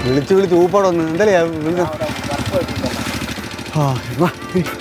വിളിച്ച് വിളിച്ച് ഊപ്പാടൊന്ന് എന്തല്ലേ വിളിച്ച ആ വാ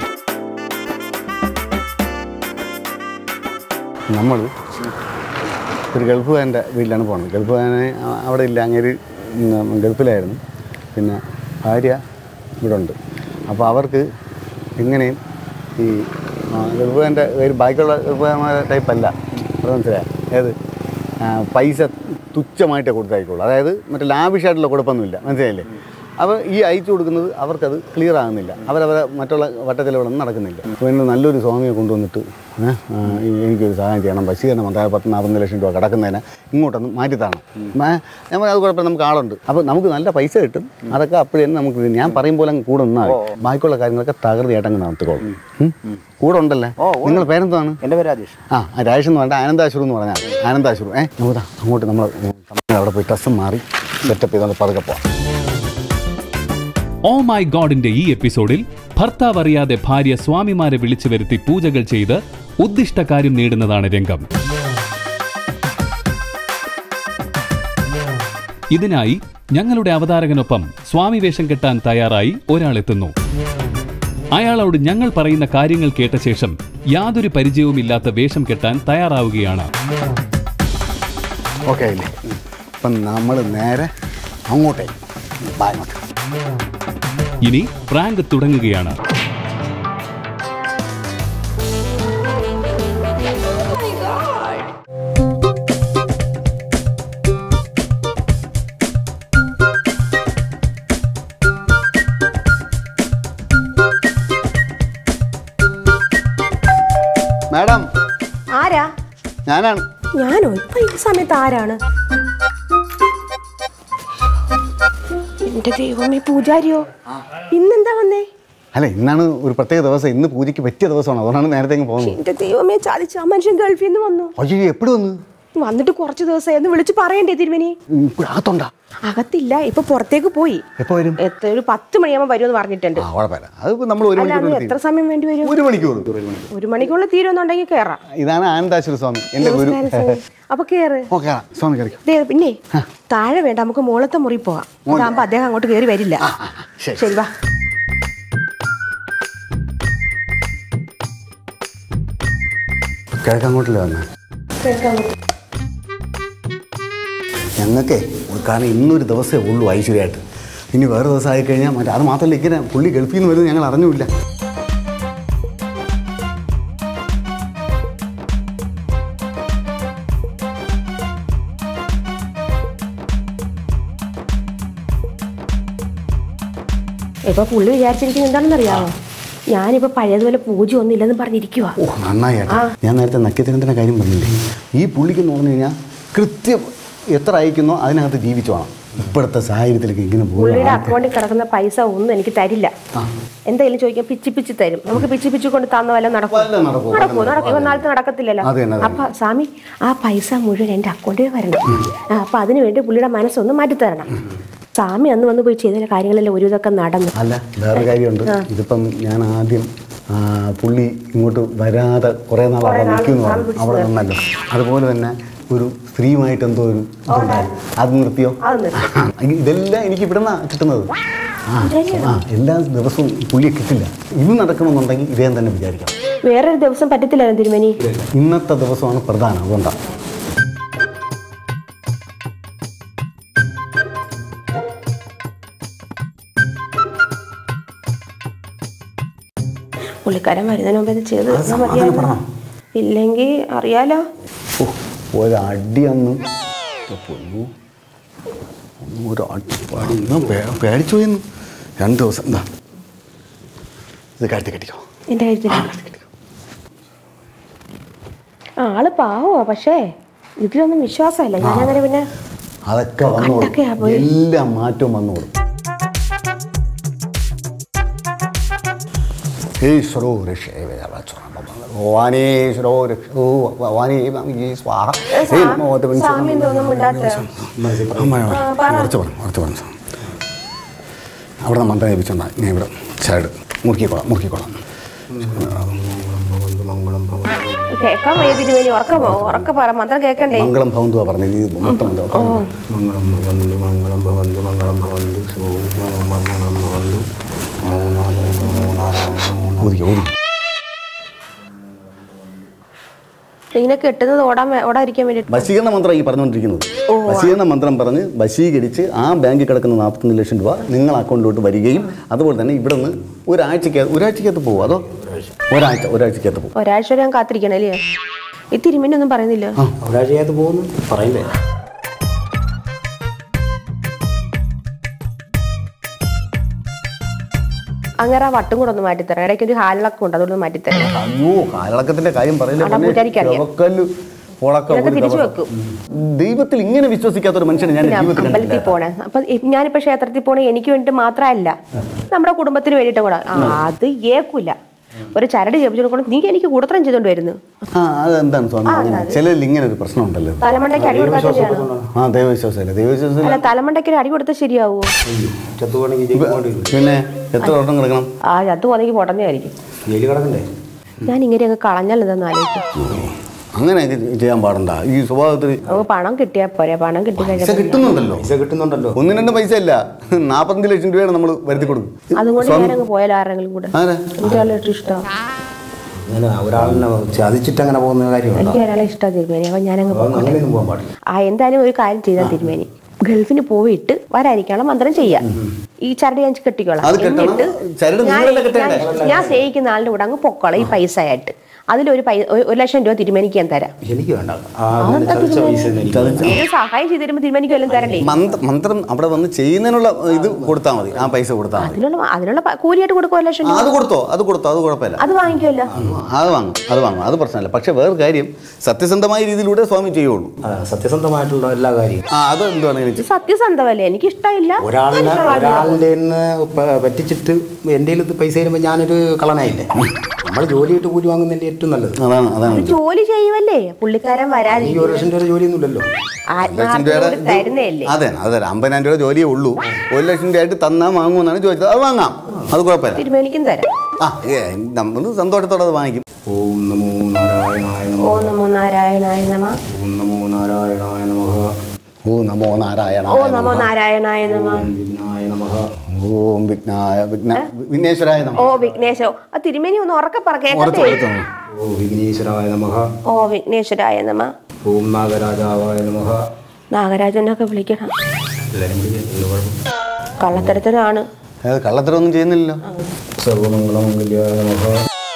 നമ്മൾ ഒരു ഗൾഫുകാരൻ്റെ വീട്ടിലാണ് പോകുന്നത് ഗൾഫുകാരനെ അ- അവിടെ ഇല്ല അങ്ങേര് ഉം, ഗൾഫിലായിരുന്നു പിന്നെ ഭാര്യ ഇവിടെ ഉണ്ട് അപ്പോൾ അവർക്ക് എങ്ങനെയും ഈ ആ, ഗൾഫുകാരൻ്റെ ഒരു ബാക്കിയുള്ള ഗൾഫുകാരന്മാരുടെ ടൈപ്പല്ല അത് മനസ്സിലായോ ഏത് ആ, പൈസ തുച്ഛമായിട്ടേ കൊടുത്തായിക്കോളൂ അതായത് മറ്റേ ലാവിഷായിട്ടുള്ള കുഴപ്പമൊന്നുമില്ല മനസ്സിലായില്ലേ അപ്പോൾ ഈ അയച്ചു കൊടുക്കുന്നത് അവർക്കത് ക്ലിയർ ആകുന്നില്ല അവരവരെ മറ്റുള്ള വട്ടത്തിലൂടെ നടക്കുന്നില്ല അപ്പോൾ ഇന്ന് നല്ലൊരു സ്വാമിയെ കൊണ്ടുവന്നിട്ട് ഏ, ആ, ഈ എനിക്കൊരു സഹായം ചെയ്യണം ബഷീറിന് മന്ത്രാലയം പത്ത് നാൽപ്പത് ലക്ഷം രൂപ കിടക്കുന്നതിന് ഇങ്ങോട്ടൊന്ന് മാറ്റിത്താണ് ഞാൻ പറഞ്ഞു അത് കുഴപ്പമില്ല നമുക്ക് ആളുണ്ട് അപ്പോൾ നമുക്ക് നല്ല പൈസ കിട്ടും അതൊക്കെ അപ്പോഴേ തന്നെ നമുക്ക് ഇത് ഞാൻ പറയും പോലെ അങ്ങ് കൂടെ നിന്നാൽ മതി. ബാക്കിയുള്ള കാര്യങ്ങളൊക്കെ തകൃതിയായിട്ട് അങ്ങ് നടത്തിക്കോളും ഉം? കൂടെ ഉണ്ടല്ലേ നിങ്ങൾ പേരെന്താണ് എൻ്റെ പേര് രാജേഷ് ആ ആ രാജേഷ് എന്ന് പറഞ്ഞാൽ ആനന്ദാശുരു എന്ന് പറഞ്ഞാൽ ആനന്ദാശുരു ഏ നമുക്ക് ദാ അങ്ങോട്ട് നമ്മൾ അവിടെ പോയി ഡ്രസ്സും മാറി സെറ്റപ്പ് ചെയ്തുകൊണ്ട് പതുക്കെ പോവാം ഓ മൈ ഗോഡിന്റെ ഈ എപ്പിസോഡിൽ ഭർത്താവ് അറിയാതെ ഭാര്യ സ്വാമിമാരെ വിളിച്ചു വരുത്തി പൂജകൾ ചെയ്ത് ഉദ്ദിഷ്ട കാര്യം നേടുന്നതാണ് രംഗം ഇതിനായി ഞങ്ങളുടെ അവതാരകനൊപ്പം സ്വാമി വേഷം കെട്ടാൻ തയ്യാറായി ഒരാളെത്തുന്നു അയാളോട് ഞങ്ങൾ പറയുന്ന കാര്യങ്ങൾ കേട്ട ശേഷം യാതൊരു പരിചയവുമില്ലാത്ത വേഷം കെട്ടാൻ തയ്യാറാവുകയാണ് ഓക്കെ അല്ലേ അപ്പം നമ്മൾ നേരെ അങ്ങോട്ടേ ബാ അങ്ങോട്ട് ഇനി പ്രാങ്ക് തുടങ്ങുകയാണ് മാഡം ആരാ ഞാനാണ് ഞാനോ ഇപ്പൊ ഈ സമയത്ത് ആരാണ് എന്റെ ദൈവമേ പൂജാരിയോ ഇന്നെന്താ വന്നേ അല്ല ഇന്നാണ് ഒരു പ്രത്യേക ദിവസം ഇന്ന് പൂജയ്ക്ക് പറ്റിയ ദിവസമാണ് അതുകൊണ്ടാണ് നേരത്തെ ഇങ്ങ് പോകുന്നത് എന്റെ ദൈവമേ ചതിച്ച ആ മനുഷ്യൻ ഗൾഫിൽ നിന്ന് വന്നു അയ്യോ എപ്പോഴും വന്ന് വന്നിട്ട് കുറച്ച് ദിവസം എന്ന് വിളിച്ച് പറയണ്ടേ തിരുമനി ഇപ്പോൾ അകത്തുണ്ടാ അകത്തില്ല ഇപ്പൊ പുറത്തേക്ക് പോയി എപ്പോൾ വരും എത്ര ഒരു പത്ത് മണിയാകുമ്പോൾ വരുമെന്ന് പറഞ്ഞിട്ടുണ്ട് ആ കുഴപ്പമില്ല അതിപ്പോൾ നമ്മൾ ഒരു അല്ല മണിക്കൂർ അന്ന് എത്ര സമയം വേണ്ടി വരും ഒരു മണിക്കൂർ ഒരു മണിക്കൂർ ഒരു മണിക്കുള്ളിൽ തീരുമെന്നുണ്ടെങ്കിൽ കേറാം ഇതാണ് ആനന്ദാശ്വര സ്വാമി എൻ്റെ ഗുരു നമസ്കാരം സ്വാമി. അപ്പൊ കേറ് ഓക്കെ സ്വാമി കളിക്കും ദേ, പിന്നെ താഴെ വേണ്ട നമുക്ക് മുകളത്തെ മുറി പോവാം അതാകുമ്പോ അദ്ദേഹം അങ്ങോട്ട് കയറി വരില്ല ശരി ശരി വാ കിഴക്കങ്ങോട്ടല്ലേ വന്നേ ഞങ്ങൾക്കേ കാരണം ഇന്നൊരു ദിവസമേ ഉള്ളൂ ഐശ്വര്യമായിട്ട് ഇനി വേറെ ദിവസം ആയിക്കഴിഞ്ഞാൽ മറ്റേ അത് മാത്രമല്ല ഇങ്ങനെ പുള്ളി ഗൾഫിൽ നിന്ന് വരുന്നത് ഞങ്ങൾ അറിഞ്ഞില്ല ഇപ്പൊ പുള്ളി വിചാരിച്ചിരിക്കുന്നത് എന്താണെന്ന് അറിയാമോ ഞാനിപ്പോ പഴയതുപോലെ പൂജ ഒന്നും ഇല്ലെന്ന് പറഞ്ഞിരിക്കുവാ ഓ നന്നായി ഏട്ടാ ഞാൻ നേരത്തെ നക്കിത്തരത്തിൻ്റെ കാര്യം പറഞ്ഞില്ലേ ഈ പുള്ളിക്ക് എന്ന് പറഞ്ഞു കഴിഞ്ഞാൽ കൃത്യം എത്ര അയക്കുന്നോ അതിനകത്ത് ജീവിച്ചു വേണം ഇപ്പോഴത്തെ സാഹചര്യത്തിലേക്ക് ഇങ്ങനെ പുള്ളിയുടെ പോകുക അക്കൗണ്ടിൽ കിടക്കുന്ന പൈസ ഒന്നും എനിക്ക് തരില്ല എന്തെങ്കിലും ചോദിക്കാൻ പിച്ചി പിച്ചി തരും നമുക്ക് പിച്ചി പിച്ചി കൊണ്ട് തന്ന വല്ല നടക്കും വല്ലതും നടക്കുമോ? നടക്കുമോ നടക്കും ഇവ നാളത്തെ നടക്കത്തില്ലല്ലോ അത് തന്നെ, അത് അപ്പൊ സ്വാമി ആ പൈസ മുഴുവൻ എന്റെ അക്കൗണ്ടിൽ വരണം ആ, അപ്പൊ അതിനു വേണ്ടി പുള്ളിയുടെ മനസ്സൊന്ന് മാറ്റി തരണം സ്വാമി അന്ന് വന്ന് പോയി ചെയ്ത കാര്യങ്ങളെല്ലാം ഒരു ഇതൊക്കെ നടന്നു അല്ല വേറെ കാര്യമുണ്ട് ഇതിപ്പം ഞാൻ ആദ്യം ആ, പുള്ളി ഇങ്ങോട്ട് വരാതെ കുറേ നാൾ അവിടെ നിൽക്കുമെന്ന് പറഞ്ഞു അവിടെ നിന്നല്ലോ അതുപോലെ തന്നെ ഒരു സ്ത്രീയുമായിട്ട് എന്തോ ഒരു ഇതുണ്ടായിരുന്നു അത് നിർത്തിയോ അത് നിർത്തി. ഇതെല്ലാം എനിക്ക് ഇവിടെ നിന്നാണ് കിട്ടുന്നത് ആ ആ എല്ലാ ദിവസവും പുള്ളിയെ കിട്ടില്ല ഇത് നടക്കണമെന്നുണ്ടെങ്കിൽ ഇദ്ദേഹം തന്നെ വിചാരിക്കണം വേറൊരു ദിവസം പറ്റത്തില്ലായിരുന്നു തിരുമേനി ഇന്നത്തെ ദിവസമാണ് പ്രധാനം അതുകൊണ്ടാണ് പുള്ളിക്കാരൻ വരുന്നതിന് മുമ്പ് ഇത് ചെയ്ത് അത് തീർന്നാ സമാധാനം മതിയായിരുന്നു. പറയണം. ഇല്ലെങ്കിൽ അറിയാലോ ഓ ഒരടി അന്ന് പൊന്നു ഒന്നും ഒരു അടിപ്പാടി ഇന്ന് പേ- പേടിച്ചു പോയിന്ന് രണ്ട് ദിവസം എന്താ ഇത് കഴുത്തി കെട്ടിക്കോ എന്റെ കാര്യത്തിൽ ആള് പാവോ പക്ഷേ ഇതിലൊന്നും വിശ്വാസമല്ല ഞാനങ്ങനെ പിന്നെ അതൊക്കെ വന്നോളും കണ്ടൊക്കെയാ പോയി. എല്ലാ മാറ്റവും വന്നോളും ഈശ്വരോ ഭവാനീശ്വരോ രക്ഷോ ഭവാനീ ഈ സ്വാഹ ഹേ നമോ ഭഗവതി സ്വാമി എന്തോന്നും മിണ്ടാത്ത അമ്മ കുറച്ച് പറഞ്ഞു കുറച്ച് പറഞ്ഞു അവിടെ നിന്ന് മന്ത്രം ഏൽപ്പിച്ചോണ്ടാ ഞാൻ ഇവിടെ സൈഡ് മുറുക്കിക്കോളാം മുറുക്കിക്കോളാം കേൾക്കാൻ വയ്യ തിരുമേനി ഉറക്ക ഉറക്ക പറ മന്ത്രം കേൾക്കണ്ടേ മംഗളം ഭവന്തുവാ പറഞ്ഞത് ഇത് മൊത്തം എന്താ? മംഗളം ഭവന്തു മംഗളം ഭവന്തു മംഗളം ഭവന്തു ശോഭനം മംഗളം ഭവന്തു മൂന്നാല് മൂന്നാല് മൂന്നാല് ഊതിക്കോ, ഊതിക്കോ. ഇങ്ങനെ കെട്ടുന്നത് ഓടാൻ വേ- ഓടാതിരിക്കാൻ വേണ്ടിട്ട് വശീകരണ മന്ത്രം ഈ പറഞ്ഞുകൊണ്ടിരിക്കുന്നത് വശീകരണ മന്ത്രം പറഞ്ഞ് വശീകരിച്ച് ആ ബാങ്കിൽ കിടക്കുന്ന നാൽപ്പത്തൊന്ന് ലക്ഷം രൂപ നിങ്ങൾ അക്കൗണ്ടിലോട്ട് വരികയും അതുപോലെ തന്നെ ഇവിടെ നിന്ന് ഒരാഴ്ചക്ക് ഒരാഴ്ചക്കകത്ത് പോകും അതോ ഒരാഴ്ച ഒരാഴ്ചക്കകത്ത് പോകും ഒരാഴ്ച വരെ ഞാൻ കാത്തിരിക്കണം അല്ലേ ഈ തിരുമേനി ഒന്നും പറയുന്നില്ല ഒരാഴ്ചയകത്ത് പോകുന്നു പറയില്ലേ അങ്ങനെ ആ വട്ടും കൂടെ ഒന്ന് മാറ്റിത്തരാം ഇടയ്ക്ക് ഒരു ഹാലിളക്കം ഉണ്ട് അതുകൊണ്ട് മാറ്റിത്തരാം അയ്യോ കാലളക്കത്തിന്റെ കാര്യം പറയില്ല അതാ പൂജാരിക്കറിയാം. ചവക്കല്ല് ഉളക്കം ഇതൊക്കെ ഒരു തിരിച്ചു കവർ. വെക്കും. ദൈവത്തിൽ ഇങ്ങനെ വിശ്വസിക്കാത്ത ഒരു മനുഷ്യനെ ഞാൻ പിന്നെ ജീവിതത്തിൽ അമ്പലത്തിൽ കണ്ടിട്ടില്ല. പോണേ അപ്പൊ ഇ- ഞാനിപ്പോ ക്ഷേത്രത്തിൽ പോണേ എനിക്ക് വേണ്ടി മാത്രമല്ല നമ്മുടെ കുടുംബത്തിന് വേണ്ടിയിട്ട് കൂടെ ആ, അത് ഏക്കൂല ഒരു ചരട് ജപിച്ചു കൊടുക്കണം നീ എനിക്ക് കൂടത്രം ചെയ്തോണ്ട് വരുന്നു ആ അതെന്താണ് സ്വാമി അങ്ങനെ ചിലരിൽ ഇങ്ങനെ ഒരു പ്രശ്നം ഉണ്ടല്ലോ തലമണ്ടയ്ക്ക് അടി കൊടുത്താൽ ശരിയാണോ ആ ദൈവവിശ്വാസമല്ലേ ദൈവവിശ്വാസം അല്ല തലമണ്ടയ്ക്ക് ഒരു അടി കൊടുത്താൽ ശരിയാവോ ചത്തുവാണെങ്കിൽ ജയിലിൽ പോകേണ്ടി വരും പിന്നെ എത്ര വർഷം കിടക്കണം ആ അത് പോന്നെങ്കിൽ പൊടഞ്ഞായിരിക്കും ജയിലിൽ കിടക്കണ്ടേ ഞാൻ ഇങ്ങനെ അങ്ങ് കളഞ്ഞാൽ ഇതെന്ന് ആലോചിക്കും അങ്ങനെയൊക്കെ ചെയ്യാൻ പാടണ്ട ഈ സ്വഭാവത്തിൽ നമുക്ക് പണം കിട്ടിയാൽ പോരെ പണം കിട്ടി പൈസ കഴിഞ്ഞാൽ കിട്ടുന്നുണ്ടല്ലോ പൈസ കിട്ടുന്നുണ്ടല്ലോ ഒന്നും രണ്ടും പൈസ ഇല്ല നാപ്പത്തഞ്ച് ലക്ഷം രൂപയാണ് നമ്മൾ വരുത്തി കൊടുക്കും അതുകൊണ്ട് ഞാനങ്ങ് പോയാൽ ആരെങ്കിലും കൂടെ ആരാ എനിക്ക് ഒരാളെ ഇഷ്ടം അങ്ങനെ ഒരാളിനെ ചതിച്ചിട്ട് അങ്ങനെ പോകുന്ന കാര്യമുണ്ടോ എനിക്ക് ഒരാളെ ഇഷ്ടം തിരുമേനി അപ്പൊ ഞാനങ്ങ് പോകും അതൊന്നും അങ്ങനെയൊന്നും പോകാൻ പാടില്ല ആ എന്തായാലും ഒരു കാര്യം ചെയ്താൽ തിരുമേനി ഗൾഫിന് പോയിട്ട് വരാതിരിക്കാനുള്ള മന്ത്രം ചെയ്യാം ഈ ചരട് ഞാൻ കെട്ടിക്കോളാം അത് കെട്ടണം. എന്നിട്ട് ചരട് ഞാൻ- നിങ്ങളല്ലേ കെട്ടണ്ടേ? ഞാൻ- ഞാൻ സ്നേഹിക്കുന്ന ആളുടെ കൂടെ അങ്ങ് പൊക്കോളാം ഈ പൈസ ആയിട്ട് അതിലൊരു പൈ ഒരു- ഒരു ലക്ഷം രൂപ തിരുമേനിക്ക് ഞാൻ തരാം എനിക്ക് വേണ്ട ആ അങ്ങനെ ചതിച്ച പൈസ ഒന്നും എനിക്ക് വേണ്ട. ഒരു സഹായം ചെയ്ത് തരുമ്പോൾ തിരുമേനിക്ക് വല്ലതും തരണ്ടേ മന്ത്ര മന്ത്രം അവിടെ വന്ന് ചെയ്യുന്നതിനുള്ള ഇത് കൊടുത്താൽ മതി ആ പൈസ കൊടുത്താൽ മതി അതിനുള്ള അതിനുള്ള പ- കൂലിയായിട്ട് കൊടുക്കും ഒരു ലക്ഷം ആ, രൂപ അത് കൊടുത്തോ അത് കൊടുത്തോ അത് കുഴപ്പമില്ല അത് വാങ്ങിക്കുമല്ലോ അത് വാങ്ങും അത് വാങ്ങും അത് പ്രശ്നമില്ല പക്ഷെ വേറെ കാര്യം സത്യസന്ധമായ രീതിയിലൂടെ സ്വാമി ചെയ്യുള്ളൂ ആ, സത്യസന്ധമായിട്ടുള്ള എല്ലാ കാര്യവും ആ അത് എന്തുവാണ് ഇത് സത്യസന്ധമല്ലേ എനിക്ക് ഇഷ്ടമില്ല ഒരാളിനെ ഒരാളുടെ നിന്ന് പറ്റിച്ചിട്ട് എൻ്റെ കയ്യിൽ പൈസ തരുമ്പോൾ ഞാനൊരു കളനായില്ലേ നമ്മൾ ജോലിയിട്ട് കൂലി വാങ്ങുന്നതിൻ്റെ ഏറ്റവും നല്ലത് അതാണ് അതാണ് ജോലി ചെയ്യുമല്ലേ പുള്ളിക്കാരൻ ഈ വരാതിരിക്കും ഒരു ലക്ഷം രൂപ ജോലിയൊന്നുമില്ലല്ലോ ലക്ഷം രൂപയുടെ ആത്മാർത്ഥതയോട് തരുന്നതല്ലേ അതെ അതെ അമ്പതിനായിരം രൂപ ജോലിയേ ഉള്ളൂ ഒരു ലക്ഷം രൂപ ആയിട്ട് തന്നാൽ വാങ്ങുമെന്നാണ് ചോദിച്ചത് അത് വാങ്ങാം അത് കുഴപ്പമില്ല തിരുമേനിക്കും തരാം ആ ഏ നമ്മൾ സന്തോഷത്തോടെ അത് വാങ്ങിക്കും ഓം നമോ നാരായണായ നമ ഓ നമോ നാരായണായ നമ ഓം നമോ നാരായണായ നമ ഓ നമോ നാരായണ ഓ നമോ നാരായണായ നമ ഓം വിഘ്നായ നമ ഓം വിഘ്നായ വിഘ്ന വിഘ്നേശ്വരായ നമ ഓ വിഘ്നേശോ ആ തിരുമേനി ഒന്ന് ഉറക്കെ പറ ഉറച്ചു കേക്കട്ടെ ഉറച്ചു ഓം വിഘ്നേശ്വരായ നമ ഓ വിഘ്നേശ്വരായ നമ ഓം നാഗരാജാവായ നമ നാഗരാജനൊക്കെ വിളിക്കണം എല്ലാവരും വിളിക്കുക കുഴപ്പം കള്ളത്തരത്തിലാണ് അത് കള്ളത്തരമൊന്നും ചെയ്യുന്നില്ലല്ലോ സർവമംഗളമംഗല്യായ നമ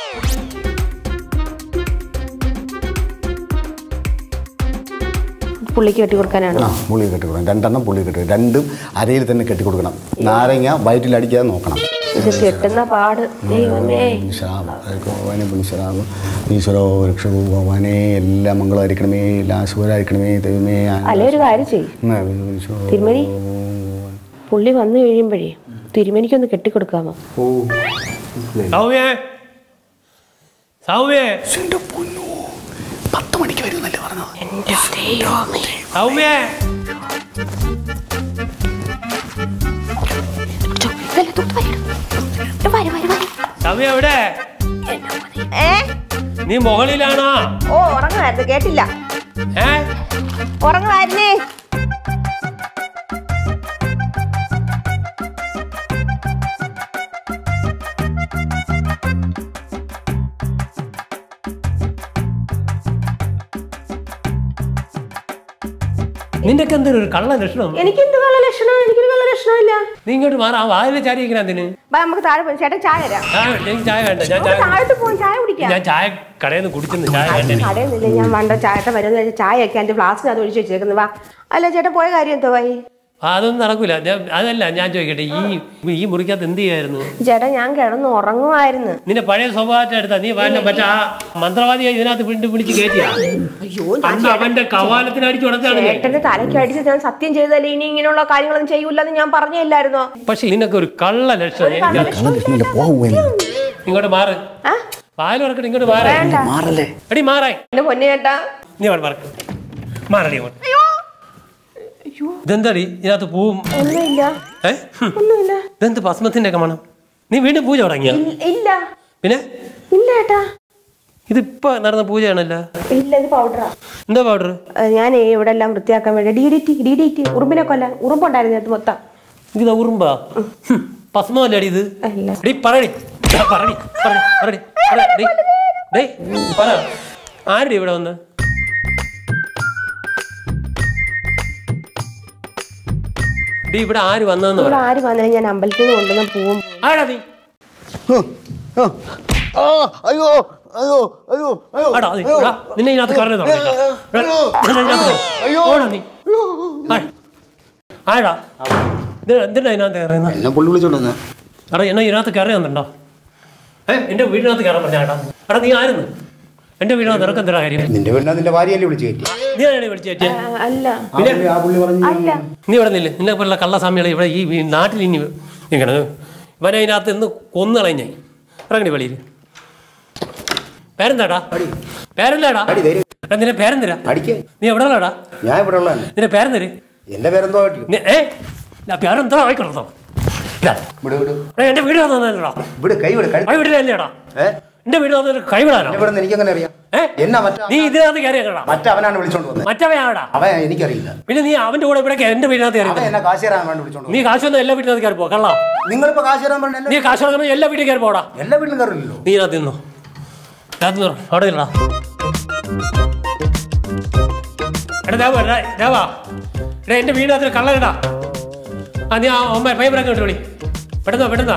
പുള്ളിക്ക് കെട്ടി കൊടുക്കാനാണ് ആ പുളി കെട്ടി കൊടുക്കണം രണ്ടെണ്ണം പുളി കെട്ടി രണ്ടും അരയിൽ തന്നെ കെട്ടി കൊടുക്കണം നാരങ്ങ വയറ്റിൽ അടിക്കാതെ നോക്കണം ഇത് കെട്ടുന്ന പാട് ദൈവമേ ശ്രാമം ഭഗവാനെ പുണ്യശ്രാമം ഈശ്വരോ രക്ഷകോ ഭഗവാനെ എല്ലാം മംഗളമായിരിക്കണമേ എല്ലാം ശുഭരായിരിക്കണമേ ദൈവമേ അല്ലെ ഒരു കാര്യം ചെയ്യും തിരുമേനി പുള്ളി വന്നു കഴിയുമ്പോഴേ തിരുമേനിക്കൊന്ന് കെട്ടിക്കൊടുക്കാമോ ഓ സൗമ്യേ സൗമ്യേ പത്ത് മണിക്ക് വരുന്നല്ലേ പറഞ്ഞത് എന്റെ ദൈവമേ സൗമ്യേ സൗമ്യ എവിടെ ഏ നീ മുകളിലാണോ ഓ ഉറങ്ങുമായിരുന്നു കേട്ടില്ല ഏ ഉറങ്ങുമായിരുന്നേ നിന്റെ എന്തൊരു ഒരു കള്ള ലക്ഷണം എനിക്ക് എന്ത് കള്ള ലക്ഷണം എനിക്കൊരു കള്ള ലക്ഷണമില്ല നീ ഇങ്ങോട്ട് മാറാ ആ വാതിൽ ചാരിയിരിക്കണ എന്തിന് ബാ, നമുക്ക് താഴെ പോയി ചേട്ടൻ ചായ തരാം ആ എനിക്ക് ചായ വേണ്ട ഞാൻ നമുക്ക് ചായ താഴോട്ട് പോയി ചായ കുടിക്കാം ഞാൻ ചായ കടയിൽ നിന്ന് കുടിക്കുന്നു ചായ വേണ്ട എനിക്ക്. കടയൊന്നുമില്ല ഞാൻ വേണ്ട ചായത്തെ വരുന്ന ചായ ഒക്കെ എൻ്റെ ഫ്ലാസ്കിനകത്ത് ഒഴിച്ച് വെച്ചേക്കുന്നു വാ അല്ല ചേട്ടൻ പോയ കാര്യം എന്തോ വായി ആ, അതൊന്നും നടക്കൂല ഞാൻ- അതല്ല ഞാൻ ചോദിക്കട്ടെ ഈ ഈ മുറിക്കകത്ത് എന്ത് ചെയ്യായിരുന്നു ചേട്ടാ ഞാൻ കിടന്ന് ഉറങ്ങുമായിരുന്നു നിന്റെ പഴയ സ്വഭാവത്തെ എടുത്താ നീ വല്ല മറ്റേ ആ മന്ത്രവാദിയെ ഇതിനകത്ത് വീണ്ടും പിടിച്ച് കയറ്റിയാ അയ്യോ അന്ന് അവന്റെ കവാലത്തിന് അടിച്ചു കൊടുത്താണ് ഞാൻ ചേട്ടന്റെ തലയ്ക്ക് അടിച്ച് ഞാൻ സത്യം ചെയ്തല്ലേ ഇനി ഇങ്ങനെയുള്ള കാര്യങ്ങളൊന്നും ചെയ്യൂലെന്ന് ഞാൻ പറഞ്ഞില്ലായിരുന്നോ പക്ഷെ നിനക്ക് ഒരു കള്ള ലക്ഷണം എനിക്ക് കള്ളലക്ഷ്മിയില്ല പോകുമല്ലോ ഇങ്ങോട്ട് മാറ് ആ പാല് ഉറക്കട്ടെ ഇങ്ങോട്ട് മാറേ വേണ്ട മാറല്ലേ എടി മാറായി എന്റെ പൊന്നു ചേട്ടാ നീ അവിടെ പറ മാറടി അങ്ങോട്ട് ഇതെന്താടി ഇതിനകത്ത് പൂവും ഒന്നുമില്ല ഏ ഹും. ഒന്നുമില്ല ഇതെന്ത് ഭസ്മത്തിന്റെ ഒക്കെ മണം നീ വീണ്ടും പൂജ തുടങ്ങിയ ഇല്ല- ഇല്ല പിന്നെ ഇല്ല ചേട്ടാ ഇതിപ്പോ നടന്ന പൂജയാണല്ലോ ഇല്ല ഇത് പൗഡറാ എന്താ പൗഡർ ഞാൻ ഇവിടെ എല്ലാം വൃത്തിയാക്കാൻ വേണ്ടി D D T D D T ഉറുമ്പിനെ കൊല്ലാൻ ഉറുമ്പുണ്ടായിരുന്നു അത് മൊത്തം ഇത് ഉറുമ്പാ ഭസ്മല്ലേ അടി ഇത് അല്ല ഡീ പറയടി ആ, പറയടി പറയടി പറയടി പറയടി. ഡേയ്, ഡേയ് പറ ആരുടെ ഇവിടെ വന്ന് ഡീ ഇവിടെ ആര് വന്നതെന്ന് പറ ഇവിടെ ആര് വന്നാലും ഞാൻ അമ്പലത്തിൽ നിന്ന് കൊണ്ടുവന്ന പൂവും ആടാ നീ ഹോ, ഹോ. ആ, അയ്യോ അയ്യോ അയ്യോ അയ്യോ ആടാ നീ എടാ, നിന്നെ ഇതിനകത്ത് കറഞ്ഞു ഓടാ നീ ആ. ആടാ ഇത് എന്തിനാ ഇതിനകത്ത് കയറുന്നത് എന്നെ പുള്ളി വിളിച്ചോണ്ട് വന്നേ എടാ എന്നാ ഇതിനകത്ത് കയറി വന്നിട്ടുണ്ടോ ഏ എന്റെ വീടിനകത്ത് കയറാൻ പറഞ്ഞ ഏട്ടാ എടാ നീ ആയിരുന്നു എന്റെ വീടിനകത്ത് നിനക്ക് എന്താ കാര്യം നിന്റെ വീടിനാ നിന്റെ ഭാര്യയല്ലേ വിളിച്ചു കയറ്റി നീ ആരാണ് വിളിച്ചു പറ്റിയ ആ, അല്ല ആ പുള്ളി ആ പുള്ളി പറഞ്ഞു അല്ല നീ ഇവിടെ നില്ലേ നിന്നെ പോലുള്ള കള്ളസ്വാമികളെ ഇവിടെ ഈ ഈ നാട്ടിൽ ഇനി ഇങ്ങനെ ഇവനെ അതിനകത്ത് ഇന്ന് കൊന്നുകളഞ്ഞായി ഇറങ്ങണി വെളിയിൽ പേരെന്താടാ പേരെന്താടാ അടി ധൈര്യം എടാ, നിന്റെ പേരെന്തിരാ അടിക്കേ നീ എവിടെ ഉള്ളടാ ഞാൻ ഇവിടെ ഉള്ള തന്നെ നിന്റെ പേരെന്തര് എന്റെ പേരെന്തോ ആയിട്ടില്ല നീ- ഏ ഞാൻ പേരെന്തോ ആയിക്കൊള്ളോ വിട് വിട് എന്റെ വീട് വന്നതാ വിട് കൈ വിട് കൈ കൈ വിടില്ലല്ലേടാ ഏ എന്റെ വീട് വന്നിട്ട് കൈവിടാനോ എന്നെ ഇവിടെ എനിക്കെങ്ങനെ അറിയാം ഏ എന്നാ മറ്റേ നീ ഇതിനകത്ത് കയറി കേടാ മറ്റവനാണ് വിളിച്ചോണ്ട് വന്നത് മറ്റവയാടാ അവൻ എനിക്കറിയില്ല പിന്നെ നീ അവന്റെ കൂടെ ഇവിടെ എന്റെ വീടിനകത്ത് കയറി അവൻ എന്നെ കാശ് തരാൻ വേണ്ടി വിളിച്ചോണ്ട് നീ കാശ് വന്ന എല്ലാ വീട്ടിനകത്ത് കയറി പോ കള്ള വന്നു നിങ്ങളിപ്പോ കാശ് തരാൻ വേണ്ടി നീ കാശ് കൊടുക്കുമ്പോൾ എല്ലാ വീട്ടിൽ കയറി പോടാ എല്ലാ വീട്ടിലും കയറില്ലല്ലോ നീ ഇതിനകത്ത് നിന്നോ ഇതിനകത്ത് നിന്നോ അവിടെ ഇല്ലടാ എടാ ദേവാ എടാ, ദേവാ എടാ എന്റെ വീടിനകത്ത് കള്ളടാ ആ നീ ആ അമ്മ പൈപ്പറൊക്കെ ഇട്ട് വിളി പെട്ടെന്നോ പെട്ടെന്നോ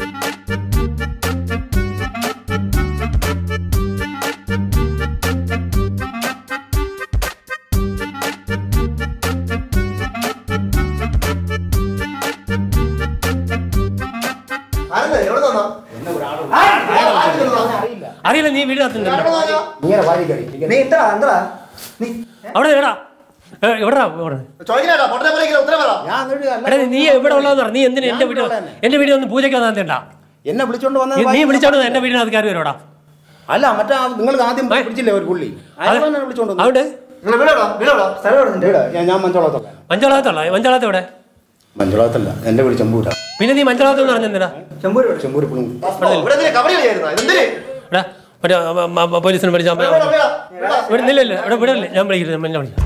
അറിയില്ല നീ വീടിനകത്തുണ്ടല്ലോ ഇങ്ങനെ ഭാര്യയ്ക്ക് അറിയില്ല നീ എന്താ എന്താ നീ അവിടെ എടാ എവിടാ ഇവിടെ ചോദിക്കണേടാ പൊട്ടനെ പറയില്ല ഉത്തരം പറ ഞാൻ എന്നിട്ട് അല്ല എടാ നീ എവിടെ ഉള്ളതെന്ന് പറഞ്ഞു നീ എന്തിനാ എന്റെ വീട്ടിൽ എന്റെ വീട്ടിൽ ഒന്ന് പൂജയ്ക്ക് വന്നാ എന്നെ വിളിച്ചോണ്ട് വന്നത് നീ ഭാര്യ- വിളിച്ചോണ്ട് എന്റെ വീടിനകത്ത് കയറി വരോടാ അല്ല മറ്റേ നിങ്ങൾ ആദ്യം പിടിച്ചില്ലേ ഒരു പുള്ളി അയാൾ എന്നെ വിളിച്ചോണ്ട് വന്നു അവിടെ നിങ്ങൾ വീടോടാ വീടോടാ സ്ഥലം എവിടെ നിന്റെ ഇവിടെ, ഞാൻ- ഞാൻ മഞ്ചോളത്തുള്ള മഞ്ചളാത്തുള്ള മഞ്ചളാത്ത് എവിടെ മഞ്ചോളത്തല്ല എന്റെ വീട് ചെമ്പൂര പിന്നെ നീ മഞ്ചളാത്ത് എന്ന് പറഞ്ഞെന്തിനാ ചെമ്പൂര് വീട്. ചെമ്പൂര് പുള്ളി ഓ, ഇവിടെ എന്തിനാ കബഡി കളിയായിരുന്നോ ഇതെന്തിന് എടാ മറ്റേ മ- മ- മ- പോലീസിനെ വിളിച്ചാൽ വീടാ, വീടാ, വീടാ. ഇവിടെ നില്ലല്ലേ ഇവിടെ വിടല്ലേ ഞാൻ വിളിക്കില്ല ഞാൻ വിളിക്കാം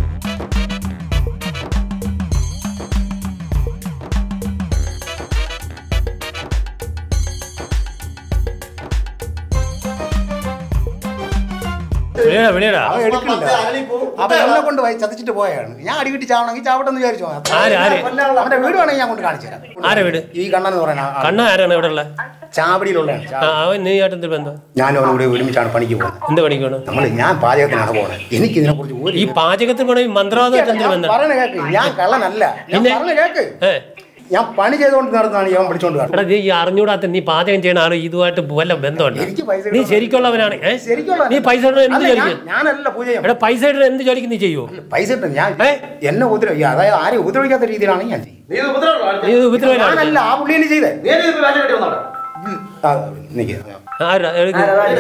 വിളിയടാ വിളിയടാ അവൻ എടുക്കണില്ല അരളി പോവും. അവൻ എന്നെ കൊണ്ട് പോയി ചതിച്ചിട്ട് പോയാണ് ഞാൻ അടികിട്ടി ചാവണമെങ്കിൽ ചാവട്ടെന്ന് വിചാരിച്ചു ആര് ആര് അവന്റെ വീട് വേണമെങ്കിൽ ഞാൻ കൊണ്ട് കാണിച്ചു തരാം ആരെ വീട് ഈ കണ്ണൻ എന്ന് പറയുന്ന ആ- കണ്ണ ആരാണ് ഇവിടെ ഉള്ളത് ചാവടിയിലുള്ളതാണ് ആ അവൻ നീ ആയിട്ട് എന്ത് ബന്ധം ഞാനും അവനും കൂടി ഒരുമിച്ചാണ് പണിക്ക് പോകുന്നത് എന്ത് പണിക്കാണ് നമ്മൾ ഞാൻ പാചകത്തിനാണ് പോകുന്നത് എനിക്ക് ഇതിനെ കുറിച്ച് ഒരു ഈ പാചകത്തിന് പോണ ഈ മന്ത്രവാദമായിട്ട് എന്ത് ബന്ധം പറയണ കേക്ക് ഞാൻ കള്ളനല്ല ഞാൻ പിന്നെ? പറഞ്ഞ കേക്ക് ഏ ഞാൻ പണി ചെയ്തുകൊണ്ട് നടന്നാണ് ഇവൻ വിളിച്ചോണ്ട് വരുന്നത് എടാ നീ ഈ അറിഞ്ഞൂടാത്ത നീ പാചകം ചെയ്യണ ആള് ഇതുമായിട്ട് വല്ല ബന്ധമുണ്ട് എനിക്ക് പൈസ നീ ശരിക്കുള്ളവനാണ് ഏ ശരിക്കുള്ള നീ പൈസ ഇടുന്നത് എന്ത് അല്ല, ജോലിക്ക് ഞാൻ- ഞാനല്ല പൂജ ചെയ്യാൻ എടാ പൈസ ഇടുന്നത് എന്ത് ജോലിക്ക് നീ ചെയ്യുവോ പൈസ ഇട്ട് ഞാൻ ഏ? എന്നെ ഉപദ്രവിക്കുക അതായത് ആരെയും ഉപദ്രവിക്കാത്ത രീതിയിലാണ് ഞാൻ ചെയ്യുന്നത് നീ ഇത് ഉപദ്രവമാണോ നീ ഇത് ഉപദ്രവനാണ് ഞാനല്ല ആ പുള്ളിയാണ് ചെയ്തേ നീ എന്നെ ഇതിപ്പോ വേഷം കെട്ടി വന്നോടാ ആ, നിക്ക്. ആരാ എടുക്ക്.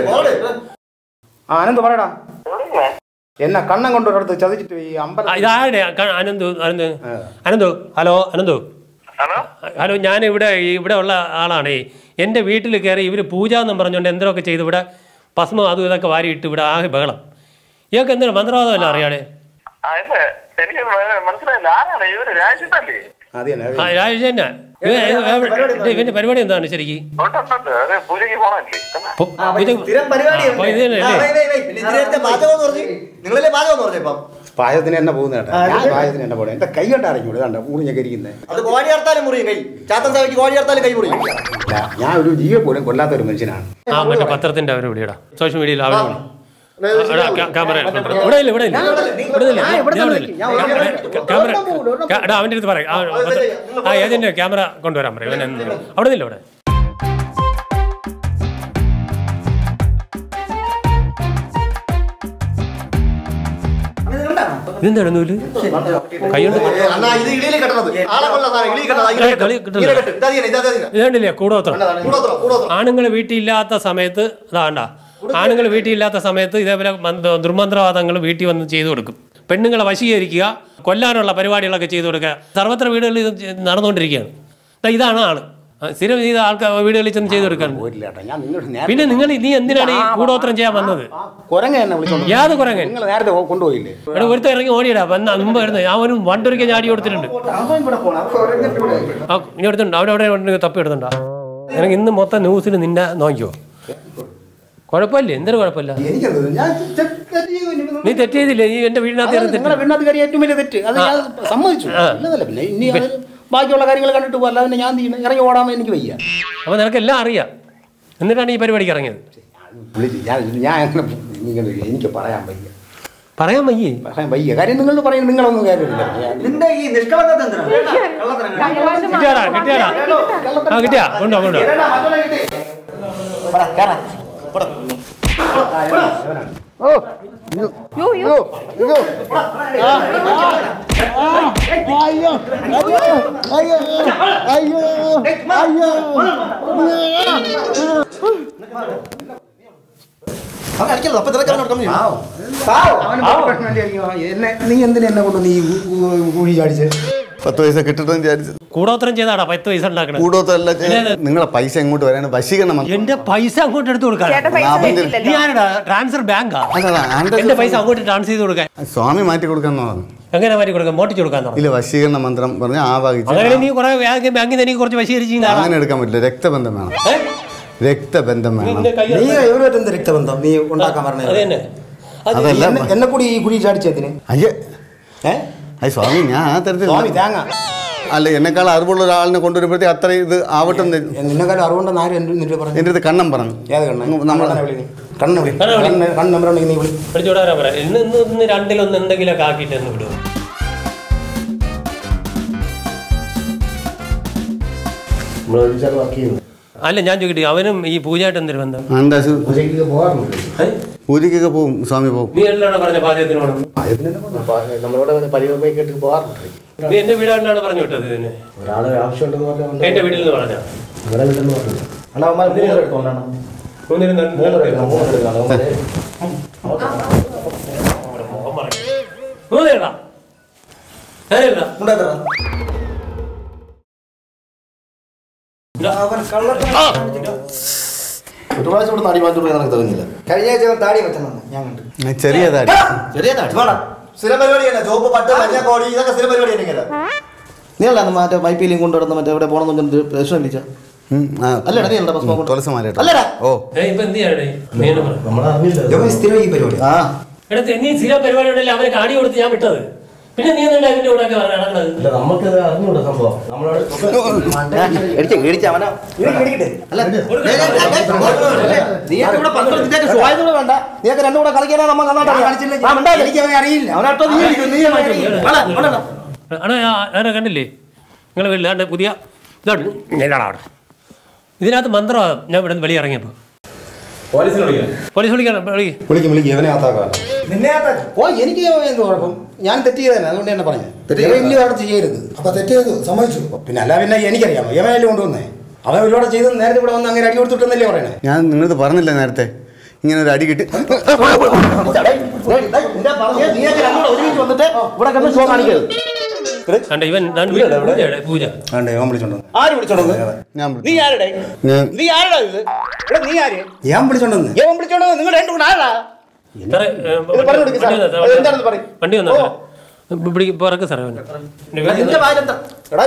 ആ അനന്ത് പറയടാ എന്നെ കണ്ണം കൊണ്ടൊരിടത്ത് ചതിച്ചിട്ട് ഈ ആ, അമ്പലം ഇതാരുടെ ക- അനന്തു അനന്ത് അനന്തു ഹലോ അനന്തു ഹലോ ഞാൻ ഇവിടെ ഇവിടെ ഉള്ള ആളാണ് എൻ്റെ വീട്ടിൽ കയറി ഇവർ പൂജ എന്നും പറഞ്ഞുകൊണ്ട് എന്തൊക്കെ ചെയ്ത് ഇവിടെ ഭസ്മം അതും ഇതൊക്കെ വാരിയിട്ട് ഇവിടെ ആകെ ബഹളം ഇയാൾക്ക് എന്തിനാ മന്ത്രവാദമല്ല അറിയാടെ ആ, ഇല്ല. എനിക്ക് മ- മനസ്സിലായില്ല ആരാണ് ഇവര് രാജ്യത്തല്ലേ അത് തന്നെ ആ രാജ തന്നെ ഇവന്റെ പരിപാടി എന്താണ് ശരിക്കും ഉണ്ടുണ്ടുണ്ട് അത് പൂജയ്ക്ക് പോണല്ലേ പു- പൂജ- സ്ഥിരം പരിപാടി അപ്പൊ ഇത് തന്നെ അല്ലേ? പിന്നെ ഇതിനടുത്ത് പാചകം എന്ന് പറഞ്ഞു നിങ്ങളല്ലേ പാചകം എന്ന് പറഞ്ഞു ഇപ്പം പായത്തിന് എന്നെ പോകുന്ന കേട്ടോ ഞാൻ പായത്തിന് എന്നെ പോണേ എന്റെ കൈ കണ്ട അറിഞ്ഞൂടെ കണ്ട മുറിഞ്ഞൊക്കെ ഇരിക്കുന്നത് അത് കോഴി അർത്താലും മുറിയും കൈ ചാത്തൻ സഭയ്ക്ക് കോഴി അർത്താലും കൈ മുറിയും ഞാൻ ഒരു ജീവ പോലും കൊല്ലാത്ത ഒരു മനുഷ്യനാണ് ആ മറ്റേ പത്രത്തിന്റെ അവരെ വിളിയടാ സോഷ്യൽ മീഡിയയിൽ അവരെ വിളി എടാ, ക്യാ- ക്യാമറ കൊണ്ടുവരാം. ഇവിടെ ഇല്ല ഇവിടെ ഇല്ല ഇവിടെ ഇല്ല ഞാൻ ഇവിടെ ഞാൻ ഇവിടെ തന്നെ ഇല്ല. ഞാൻ ഒരു ക്യാമറ ഒരെണ്ണം ക്യാമറ പോലും, ഒരെണ്ണം ക്യാ- എടാ അവൻ്റെ അടുത്ത് പറയാം ആ, പത്ര- ആ ഏജന്റ് ക്യാമറ കൊണ്ടുവരാൻ പറയും ഇവൻ എന്ന് അവിടെ നില്ല ഇവിടെ ഇതെന്താണ് നൂല് കൈകൊണ്ട് അന്നാ ഇത് ഇളിയിൽ കെട്ടണത് ആളെ കൊള്ള സാധനം ഇളിയിൽ കെട്ടണത് ഇങ്ങനെ ഏ, കളി കെട്ടും. കിട്ടില്ല. ഇങ്ങനെ കെട്ടും. ഇതാ ഇതിനെ, ഇതാ ഇതിനെ. ഇതുകൊണ്ടില്ലേ കൂടോത്രം കൂടോത്രം, കൂടോത്രം. ആണുങ്ങൾ വീട്ടിലില്ലാത്ത സമയത്ത് ഇതാണ്ട ആണുങ്ങൾ വീട്ടിലില്ലാത്ത സമയത്ത് ഇതേപോലെ മന്ത്ര- ദുർമന്ത്രവാദങ്ങൾ വീട്ടിൽ വന്ന് ചെയ്തു കൊടുക്കും പെണ്ണുങ്ങളെ വശീകരിക്കുക കൊല്ലാനുള്ള പരിപാടികളൊക്കെ ചെയ്തു കൊടുക്കുക സർവത്ര വീടുകളിൽ ഇത് നടന്നുകൊണ്ടിരിക്കുകയാണ് ദാ ഇതാണ് ആള് ആ, സ്ഥിരം ചെയ്ത ആൾക്കാർ വീടുകളിൽ ചെന്ന് ചെയ്ത് കൊടുക്കാറുണ്ട് പോയിട്ടില്ല ഏട്ടാ ഞാൻ നിങ്ങൾ നേരത്തെ പിന്നെ നിങ്ങൾ നീ എന്തിനാണ് ഈ കൂടോത്രം ചെയ്യാൻ വന്നത് കുരങ്ങ എന്നെ വിളിച്ചോണ്ട് യാത് കുറങ്ങൻ നിങ്ങൾ നേരത്തെ കൊ- കൊണ്ടുപോയില്ലേ ഇവിടെ ഒരുത്തൻ ഇറങ്ങി ഓടിയിടാ വന്ന മുമ്പ് വരുന്നത് ഞാൻ ഒരു വണ്ടൊരിക്കൽ ചാടി കൊടുത്തിട്ടുണ്ട് അവൻ ഇവിടെ പോണം അപ്പൊ കുരങ്ങിട്ട് ഇവിടെ ആ ഇനി എടുത്തുണ്ട് അവിടെ അവിടെ ഉണ്ട് തപ്പി എടുത്തുണ്ടോ എനിക്ക് ഇന്ന് മൊത്തം ന്യൂസിൽ നിന്നെ നോക്കിയോ കുഴപ്പമില്ല എന്തൊരു കുഴപ്പമില്ല എനിക്കെന്ത് ഞാൻ തെ- തെറ്റ് ചെയ്തു. ഇനി നീ തെറ്റ് ചെയ്തില്ലേ നീ എന്റെ വീടിനകത്ത് അതാണ് ഇരുന്ന് നിങ്ങളുടെ വീടിനകത്ത് കയറിയ ഏറ്റവും വലിയ തെറ്റ് അത് ഞാൻ സമ്മതിച്ചു ഇല്ലതല്ല പിന്നെ ഇനി അത് ബാക്കിയുള്ള കാര്യങ്ങൾ കണ്ടിട്ട് പോകും അല്ലാതെ പിന്നെ ഞാൻ തീരുന്നു ഇറങ്ങി ഓടാൻ എനിക്ക് വയ്യ അപ്പോൾ നിനക്ക് എല്ലാം അറിയാം എന്നിട്ടാണ് ഈ പരിപാടിക്ക് ഇറങ്ങിയത് വിളിച്ച് ഞാൻ ഞാൻ അങ്ങനെ ഇങ്ങനെ എനിക്ക് പറയാൻ വയ്യ പറയാൻ വയ്യേ പറയാൻ വയ്യ കാര്യം നിങ്ങൾ പറയുന്നത് നിങ്ങളൊന്നും കാര്യമില്ല ഞാൻ- നിന്റെ ഈ നിഷ്കളങ്കത എന്തിനാണ് കള്ളത്തരം കിട്ടിയാടാ കിട്ടിയാടാ ആ കിട്ടിയാ കൊണ്ടോ കൊണ്ടോ അവൻ കളിക്കല്ലോ അപ്പൊ ഇതൊക്കെ അവൻ കൊടുക്കാൻ വേണ്ടി അവന് പ്രശ്നമില്ല. എന്നെ നീ എന്തിനാ എന്നെ കൊണ്ട് നീ കു- കു- കുഴി ചാടിച്ച് പത്ത് പൈസ കിട്ടട്ടെന്ന് വിചാരിച്ചു കൂടോത്രം ചെയ്താടാ പത്ത് പൈസ ഉണ്ടാക്കണത് കൂടോത്തല്ല നിങ്ങളെ പൈസ എങ്ങോട്ട് വരാൻ വശീകരണം വന്നു. എന്റെ പൈസ അങ്ങോട്ട് എടുത്തു കൊടുക്കാൻ ചേട്ടൻ പൈസ ലാഭം നീ തരുന്നില്ലല്ലോ ആരടാ ട്രാൻസ്ഫർ ബാങ്കാ അല്ലടാ, ആന്റെ എന്റെ പൈസ അങ്ങോട്ട് ട്രാൻസ്ഫർ ചെയ്ത് കൊടുക്കാൻ സ്വാമി മാറ്റി കൊടുക്കാന്ന് പറഞ്ഞു എങ്ങനെ മാറ്റി കൊടുക്കാൻ മോട്ടിച്ച് കൊടുക്കാൻ തുടങ്ങും ഇല്ല വശീകരണ മന്ത്രം പറഞ്ഞ് ആവാഹിച്ച് അങ്ങനെ നീ കുറെ ബാങ്കിൽ നിന്ന് എനിക്ക് കുറച്ച് വശീകരിച്ച് ചെയ്യുന്ന ആളാ. അങ്ങനെ എടുക്കാൻ പറ്റില്ല രക്തബന്ധം വേണം ഏ? രക്തബന്ധം നീ വേണം നിന്റെ കൈ നീ ഇവരുമായിട്ട് എന്ത് രക്തബന്ധം നീ ഉണ്ടാക്കാൻ അത് പറഞ്ഞത് തന്നെ അത് അതല്ല എന്നെ- എന്നെ കൂടി ഈ കുഴി ചാടിച്ചതിന് അയ്യേ ഏ അയ്യ സ്വാമി ഞാൻ ആ തരത്തിൽ സ്വാമി തേങ്ങ അല്ല എന്നെക്കാൾ അറിവുള്ള ഒരാളിനെ കൊണ്ടുവരുമ്പോഴത്തേ അത്ര ഇത് ആവട്ടെ എന്ന് നിന്നെക്കാളും അറിവുണ്ടെന്ന് ആരും എൻ്റെ നിന്റെ പറഞ്ഞു എൻ്റെ അടുത്ത് കണ്ണം പറഞ്ഞു ഏത് കണ്ണ നമ്മൾ കണ്ണനെ വിളി നീ. കണ്ണനെ വിളി കണ്ണനെ വിളി. കണ്ണ് കണ്ണ് നമ്പർ ഉണ്ടെങ്കിൽ നീ വിളി പഠിച്ചു വിടാനാ പറയാം ഇന്ന് ഇന്ന് ഇന്ന് രണ്ടിലൊന്ന് എന്തെങ്കിലുമൊക്കെ ആക്കിയിട്ട് എന്ന് വിടും അല്ല ഞാൻ ചോദിക്കട്ടെ അവനും ഈ പൂജയായിട്ട് എന്തൊരു ബന്ധം എന്താ പോകാറുണ്ട് ഏ? പൂജയ്ക്കൊക്കെ പോവും സ്വാമി പോവും നീ എല്ലാണോ പറഞ്ഞ പാചകത്തിന് വേണം നമ്മളോട് പരിപാടി കേട്ട് പോകാറുണ്ട് നീ എന്റെ വീടാണ്ടാണ് പറഞ്ഞു വിട്ടത് ഇതിന് ഒരാളെ ആവശ്യമുണ്ടെന്ന് പറഞ്ഞാൽ എന്റെ വീട്ടിൽ നിന്ന് പറഞ്ഞ നിങ്ങളുടെ വീട്ടിൽ നിന്ന് പറഞ്ഞു അല്ല അവന്മാർ മൂന്ന് എടുത്തോണ്ടാണ് മൂന്നിനും മൂന്ന് എടുക്കണം മൂന്ന് എടുക്കണം അവന്മാര് മൂന്നേടാ ഞാനേടാ ഒരു പ്രാവശ്യം ഇവിടെ നാടി മാറ്റി കൊടുക്കാൻ എനിക്ക് തോന്നുന്നില്ല കഴിഞ്ഞ ആഴ്ച അവൻ താടി വെച്ചെന്നു ഞാൻ കണ്ടു ചെറിയ താടി ചെറിയ താടി വേണം സ്ഥിര പരിപാടി തന്നെ ജോബ് പട്ട് മഞ്ഞ കോടി ഇതൊക്കെ സ്ഥിര പരിപാടി തന്നെ നീ അല്ല മറ്റേ വൈപ്പിയിലും കൊണ്ടുവരുന്ന മറ്റേ എവിടെ പോകണമെന്ന് പറഞ്ഞിട്ട് പ്രശ്നം വിളിച്ച ഉം, ആ. അല്ലടാ നീ എന്താ ഭസ്മം കൊണ്ട് തുളസി മാലയിട്ടോ. അല്ലടാ ഓ ഏയ് ഇപ്പൊ എന്ത് ചെയ്യണേ നീ എന്നെ പറ നമ്മൾ അറിഞ്ഞില്ല സ്ഥിരം ഈ പരിപാടി ആ എടാ നീ സ്ഥിരം പരിപാടി ഉണ്ടല്ലേ അവനെ കാടി കൊടുത്ത് ഞാൻ വിട്ടത് പിന്നെ നീ എന്തുകൊണ്ട് അതിന്റെ കൂടെ ഒക്കെ നടക്കണത് ഇല്ല നമുക്കത് അറിഞ്ഞൂടാ സംഭവം നമ്മളോട് എടിച്ച മേടിച്ച അവനാ അല്ല നീ ഇവിടെ പന്ത്രണ്ടിന്റെ സ്വായതോടെ വേണ്ട നീയൊക്കെ രണ്ടും കൂടെ കളിക്കാനാ നമ്മ കന്നാട്ട എനിക്ക് അവനെ അറിയില്ല അവനട്ടോ നീ കളിക്കും, നീ കളിക്കും. ആണോ ആരാ കണ്ടില്ലേ നിങ്ങളെ വീട്ടിൽ ആണ്ട് പുതിയ ഇതാണ് ഞാനാണ് അവിടെ ഇതിനകത്ത് മന്ത്രമാണ് ഞാൻ ഇവിടെ നിന്ന് വെളിയിറങ്ങിയപ്പോൾ പോലീസിനെ വിളിക്കാം പോലീസ് വിളിക്കണം വിളി വിളിക്കും വിളിക്കും ഇവനെ ആത്താക്കാൻ നിന്നെ ഓ എനിക്ക് എന്ത് കുഴപ്പം ഞാൻ തെറ്റ് ചെയ്തതന്നെ അതുകൊണ്ട് തന്നെ പറഞ്ഞത് ഇനി അവിടെ ചെയ്യരുത് അപ്പൊ തെറ്റ് ചെയ്തു സമ്മതിച്ചു പിന്നെ അല്ല പിന്നെ എനിക്കറിയാമോ ഇവനല്ലേ കൊണ്ടുവന്നേ അവൻ ഒരുപാട് ചെയ്ത് നേരത്തെ ഇവിടെ വന്ന് അങ്ങനെ അടി കൊടുത്തിട്ടെന്നല്ലേ പറയണേ ഞാൻ നിങ്ങളത് പറഞ്ഞില്ല നേരത്തെ ഇങ്ങനെ ഒരു അടി കിട്ടി നീയൊക്കെ രണ്ടും കൂടെ ഒരുമിച്ച് വന്നിട്ട് ഇവിടെ കിടന്ന് ഷോ കാണിക്കരുത് കണ്ട ഇവൻ ദാണ്ട് വീട്ടിൽ പൂജയുടെ പൂജ ആണ്ടേ അവൻ വിളിച്ചോണ്ട് വന്നു. ആര് വിളിച്ചോണ്ടത് ഞാൻ നീ ആരുടെ ഞാൻ നീ ആരടാ ഇത് ഇവിടെ നീ ആര് ഞാൻ വിളിച്ചോണ്ട് വന്നു ഏവൻ വിളിച്ചോണ്ടത് നിങ്ങൾ രണ്ടും കൂടെ ആരടാ സാറേ ഏ, ഇത് പറഞ്ഞു കൊടുക്ക് സാർ. വണ്ടി വന്നോ, അത് എന്താണെന്ന് പറയ്. വണ്ടി വന്നോ സാറേ ഇവിടെ പറക്ക് സാറേ അവനെ. നിന്റെ വായിലെന്താ എടാ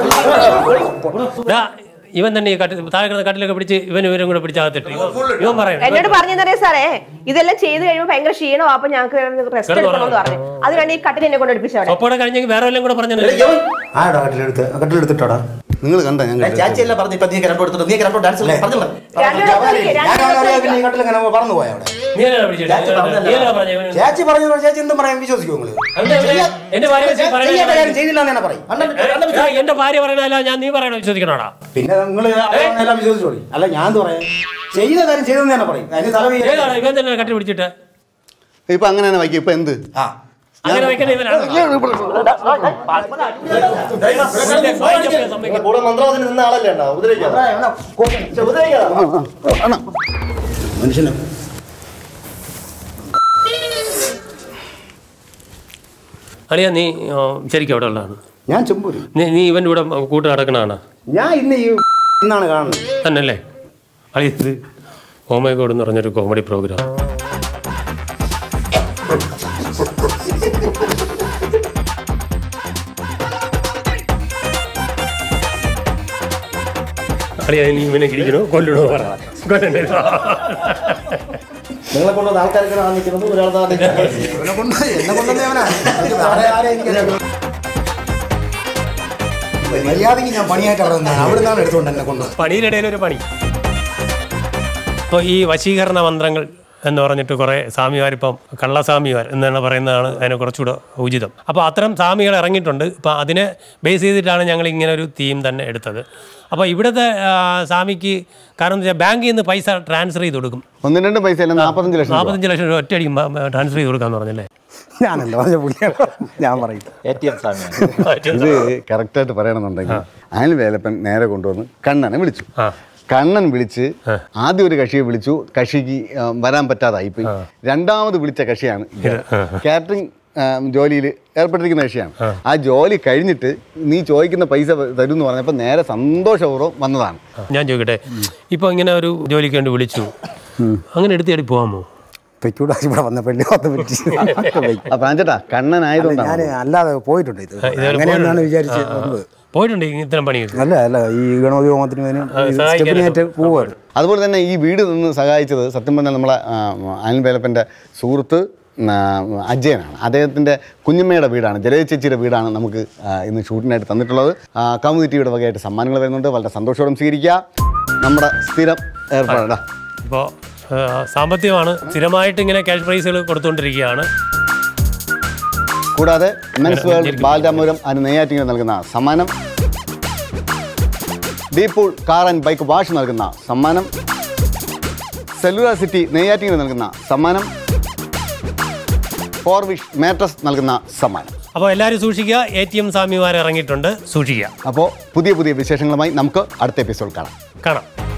ദാ, ഇവൻ തന്നെ ഈ കട്ടിൽ താഴെ കിടന്ന കട്ടിലൊക്കെ പിടിച്ച് ഇവൻ ഇവരും കൂടെ പിടിച്ചകത്തിട്ട് ഇവൻ പറയണം എന്നോട് പറഞ്ഞതറിയ സാറേ ഇതെല്ലാം ചെയ്ത് കഴിയുമ്പോൾ ഭയങ്കര ക്ഷീണോ അപ്പൊ ഞങ്ങൾക്ക് റെസ്റ്റ് എടുക്കണമെന്ന് പറഞ്ഞു അത് വേണ്ടി ഈ കട്ടിൽ എന്നെ കൊണ്ട് എടുപ്പിച്ചു അവിടെ ഒപ്പോടെ കഴിഞ്ഞെങ്കിൽ വേറെ വല്ലതും കൂടെ പറഞ്ഞു ആടാ കട്ടിലെടുത്ത് കട്ടിലെടുത്തിട്ടാടാ നിങ്ങൾ കണ്ട ഞാൻ കണ്ടില്ല. ചാച്ചിയല്ല പറഞ്ഞു ഇപ്പൊ നീ രണ്ടു എടുത്തിട്ട് നീ രണ്ടു ഡാൻസ് പറഞ്ഞില്ല രണ്ടുപേരും കളിക്ക്, ഞാൻ രണ്ടുപേരും അവനെ കളിക്ക്. പിന്നെ ഈ കട്ടിൽ അങ്ങനെ പറന്നു പോയ അവിടെ നീ എന്നാ പിടിച്ചിട്ട് നീ എന്നാ പറഞ്ഞേ ഇവന്? ചേച്ചി പറഞ്ഞു ചേച്ചി എന്തും പറയാൻ വിശ്വസിക്കുമോ നിങ്ങള് എന്താ ഇവിടെ? എന്റെ ഭാര്യ വെച്ച് പറയണ ചെയ്യേണ്ട കാര്യം ചെയ്തില്ല എന്ന് തന്നെ പറയും ഏ, എന്റെ ഭാര്യ പറയണല്ല ഞാൻ നീ പറയണ വിശ്വസിക്കണോടാ പിന്നെ നിങ്ങൾ എല്ലാം വിശ്വസിച്ചോളി അല്ല ഞാൻ എന്ത് പറയാം ചെയ്ത കാര്യം ചെയ്തെന്ന് തന്നെ പറയും അതിന് തല വീ- ഏതാണ് ഇവൻ തന്നെ കട്ടി പിടിച്ചിട്ട് ഇപ്പൊ അങ്ങനെ തന്നെ വയ്ക്കും ഇപ്പൊ എന്ത് ആ അങ്ങനെ വെക്കണ ഇവനാണ് കൂടെ മന്ത്രവാദത്തിന് നിന്ന ആളല്ലേ ഉണ്ടാ ഉപദ്രവിക്കാം ഉപദ്രവിക്കാം മനുഷ്യനെ അളിയാ നീ ഓ, ശരിക്കും അവിടെ ഉള്ളതാണ് ഞാൻ ചെമ്പൂര് നീ നീ ഇവന്റെ കൂടെ കൂട്ട് നടക്കണതാണ് ഞാൻ ഇന്ന് ഈ എന്നാണ് കാണുന്നത് തന്നല്ലേ അളിയത് ഓമയഗോഡ് എന്ന് പറഞ്ഞൊരു കോമഡി പ്രോഗ്രാം അളിയാ നീ ഇവനെ കിടിക്കണോ കൊല്ലണോ പറ കൊല്ലണ്ടേ നിങ്ങളെ കൊണ്ട് ആൾക്കാരൊക്കെ നിൽക്കുന്നത് ഒരാൾ എന്നെ കൊണ്ട് എന്നെ കൊണ്ടുവന്നേ അവനാ അത് വേറെ ആരെയും എനിക്കറിയാം. മര്യാദയ്ക്ക് ഞാൻ പണിയായിട്ട് അവിടെ നിന്നാണ് അവിടെ നിന്നാണ് എടുത്തുകൊണ്ട് എന്നെ കൊണ്ടുവന്നത് പണിയുടെ ഇടയിൽ ഒരു പണി അപ്പോൾ ഈ വശീകരണ മന്ത്രങ്ങൾ എന്ന് പറഞ്ഞിട്ട് കുറേ സ്വാമിമാരിപ്പം കള്ളസ്വാമിമാർ എന്നാണ് പറയുന്നതാണ് അതിനെ കുറച്ചുകൂടെ ഉചിതം അപ്പോൾ അത്തരം സ്വാമികൾ ഇറങ്ങിയിട്ടുണ്ട് ഇപ്പോൾ അതിനെ ബേസ് ചെയ്തിട്ടാണ് ഞങ്ങൾ ഇങ്ങനെ ഒരു തീം തന്നെ എടുത്തത് അപ്പോൾ ഇവിടുത്തെ ആ, സ്വാമിക്ക് കാരണം എന്താ വെച്ചാൽ ബാങ്കിൽ നിന്ന് പൈസ ട്രാൻസ്ഫർ ചെയ്ത് കൊടുക്കും ഒന്നും രണ്ടും പൈസ അല്ല നാൽപ്പത്തഞ്ച് ലക്ഷം രൂപ. നാൽപ്പത്തഞ്ച് ലക്ഷം രൂപ ഒറ്റയടിക്കും ട്രാൻസ്ഫർ ചെയ്ത് കൊടുക്കാന്ന് പറഞ്ഞല്ലേ ഞാനല്ല പറഞ്ഞ പുള്ളിയാണ് ഞാൻ പറയും എ ടി എം സ്വാമിയാണ് ഇത് കറക്റ്റായിട്ട് പറയണമെന്നുണ്ടെങ്കിൽ അയൽ വേലപ്പൻ നേരെ കൊണ്ടുവന്ന് കണ്ണനെ വിളിച്ചു ആ. കണ്ണൻ വിളിച്ച് ആദ്യം ഒരു കക്ഷിയെ വിളിച്ചു കക്ഷിക്ക് ആ, വരാൻ പറ്റാതായിപ്പോയി രണ്ടാമത് വിളിച്ച കക്ഷിയാണ് കാറ്ററിംഗ് ജോലിയിൽ ഏർപ്പെട്ടിരിക്കുന്ന കക്ഷിയാണ് ആ ജോലി കഴിഞ്ഞിട്ട് നീ ചോദിക്കുന്ന പൈസ തരും എന്ന് പറഞ്ഞപ്പോൾ നേരെ സന്തോഷപൂർവ്വം വന്നതാണ് ഞാൻ ചോദിക്കട്ടെ ഇപ്പോൾ ഇങ്ങനെ ഒരു ജോലിക്ക് വേണ്ടി വിളിച്ചു അങ്ങനെ എടുത്തേടി പോകാമോ പെക്കൂടെ ഇവിടെ വന്നപ്പോഴേ വന്ന് പറ്റി അപ്പൊ അഞ്ചേട്ടാ ഞാൻ കണ്ണനായതുകൊണ്ടാണ് അല്ലാതെ പോയിട്ടുണ്ട് ഇത് ഇതുവരെ അങ്ങനെയെന്നാണ് പോയിട്ടുണ്ട്. വിചാരിച്ച് ആ, ആ. വന്നത് പോയിട്ടുണ്ട് ഇത്തരം പണിയൊക്കെ അല്ല അല്ല ഈ ഗണപതി ഹോമത്തിന് ഇതിന് ഈ സഹായിക്കാനായിട്ട് സ്റ്റെപ്പിനായിട്ട് പോവാറ് അതുപോലെ തന്നെ ഈ വീട് നിന്ന് സഹായിച്ചത് സത്യം പറഞ്ഞാൽ നമ്മളെ ആ, അനിൽ വേലപ്പൻ്റെ സുഹൃത്ത് ആ, അജയനാണ് അദ്ദേഹത്തിൻ്റെ കുഞ്ഞമ്മയുടെ വീടാണ് ജലജ ചേച്ചിയുടെ വീടാണ് നമുക്ക് ആ, ഇന്ന് ഷൂട്ടിനായിട്ട് തന്നിട്ടുള്ളത് ആ, കൗമുദി ടിവിയുടെ വകയായിട്ട് സമ്മാനങ്ങൾ വരുന്നുണ്ട് വളരെ സന്തോഷത്തോടെ സ്വീകരിക്കുക നമ്മുടെ സ്ഥിരം ഏർപ്പാടാ ഇപ്പോൾ സാമ്പത്തികമാണ് സ്ഥിരമായിട്ട് ഇങ്ങനെ ക്യാഷ് പ്രൈസുകൾ കൊടുത്തുകൊണ്ടിരിക്കുകയാണ് കൂടാതെ മെൻസ് വേൾഡ് ബാലരാമപുരം അതിന് നെയ്യാറ്റിങ്ങൾ നൽകുന്ന സമ്മാനം ഡീപൂൾ കാർ ആൻഡ് ബൈക്ക് വാഷ് നൽകുന്ന സമ്മാനം സെല്ലുലാർ സിറ്റി നെയ്യാറ്റിങ്ങൾ നൽകുന്ന സമ്മാനം ഫോർവിഷ് മാട്രസ് നൽകുന്ന സമ്മാനം അപ്പോൾ എല്ലാവരും സൂക്ഷിക്കുക എ ടി എം സ്വാമിമാർ ഇറങ്ങിയിട്ടുണ്ട് സൂക്ഷിക്കുക അപ്പോൾ പുതിയ പുതിയ വിശേഷങ്ങളുമായി നമുക്ക് അടുത്ത എപ്പിസോഡ് കാണാം കാണാം